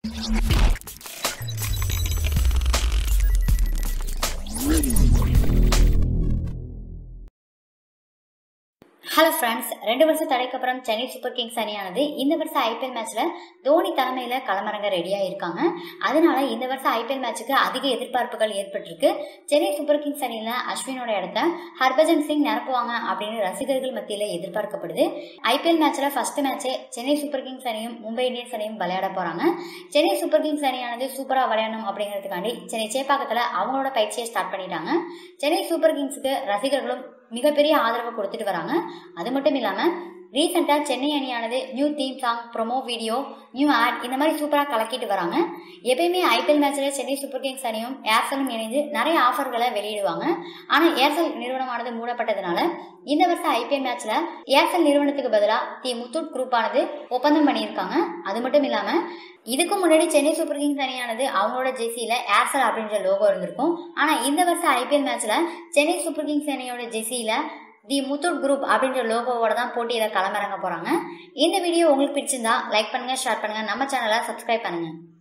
hello friends ரெண்டு வருஷம் தடைக்கு அப்புறம் சென்னை சூப்பர் கிங்ஸ் அணியானது இந்த வருஷம் ஐபிஎல் மேட்ச்சில் தோனி தலைமையில் களமிறங்க ரெடியாக இருக்காங்க அதனால இந்த வருஷம் ஐபிஎல் மேட்ச்சுக்கு அதிக எதிர்பார்ப்புகள் ஏற்பட்டிருக்கு சென்னை சூப்பர் கிங்ஸ் அணியில் அஸ்வினோட இடத்த ஹர்பஜன் சிங் நிரப்புவாங்க அப்படின்னு ரசிகர்கள் மத்தியில் எதிர்பார்க்கப்படுது ஐபிஎல் மேட்ச்சில் ஃபர்ஸ்ட் மேட்சே சென்னை சூப்பர் கிங்ஸ் அணியும் மும்பை இந்தியன்ஸ் அணியும் விளையாட போகிறாங்க சென்னை சூப்பர் கிங்ஸ் அணியானது சூப்பராக விளையாடணும் அப்படிங்கிறதுக்காண்டி சென்னை சேப்பாக்கத்தில் அவங்களோட பயிற்சியை ஸ்டார்ட் பண்ணிட்டாங்க சென்னை சூப்பர் கிங்ஸுக்கு ரசிகர்களும் மிகப்பெரிய ஆதரவு கொடுத்துட்டு வராங்க அது மட்டும் இல்லாமல் ரீசெண்டாக சென்னை அணியானது new theme song promo video new ad இந்த மாதிரி சூப்பராக கலக்கிட்டு வராங்க எப்பயுமே ஐபிஎல் மேட்ச்சில் சென்னை சூப்பர் கிங்ஸ் அணியும் ஏர்செலும் இணைந்து நிறைய ஆஃபர்களை வெளியிடுவாங்க ஆனால் ஏர்செல் நிறுவனமானது மூடப்பட்டதுனால இந்த வருஷம் ஐபிஎல் மேட்ச்சில் ஏர்செல் நிறுவனத்துக்கு பதிலாக தி முத்தூட் குரூப்பானது ஒப்பந்தம் பண்ணியிருக்காங்க அது மட்டும் இல்லாமல் இதுக்கு முன்னாடி சென்னை சூப்பர் கிங்ஸ் அணியானது அவங்களோட ஜெர்சியில் ஏர்செல் அப்படின்ற லோகோ இருந்திருக்கும் ஆனால் இந்த வருஷம் ஐபிஎல் மேட்ச்சில் சென்னை சூப்பர் கிங்ஸ் அணியோட ஜெர்சியில் தி முத்தூட் குரூப் அப்படின்ற லோகோவோட தான் போட்டியில் களமிறங்க போகிறாங்க இந்த வீடியோ உங்களுக்கு பிடிச்சிருந்தா லைக் பண்ணுங்கள் ஷேர் பண்ணுங்கள் நம்ம சேனலை சப்ஸ்கிரைப் பண்ணுங்கள்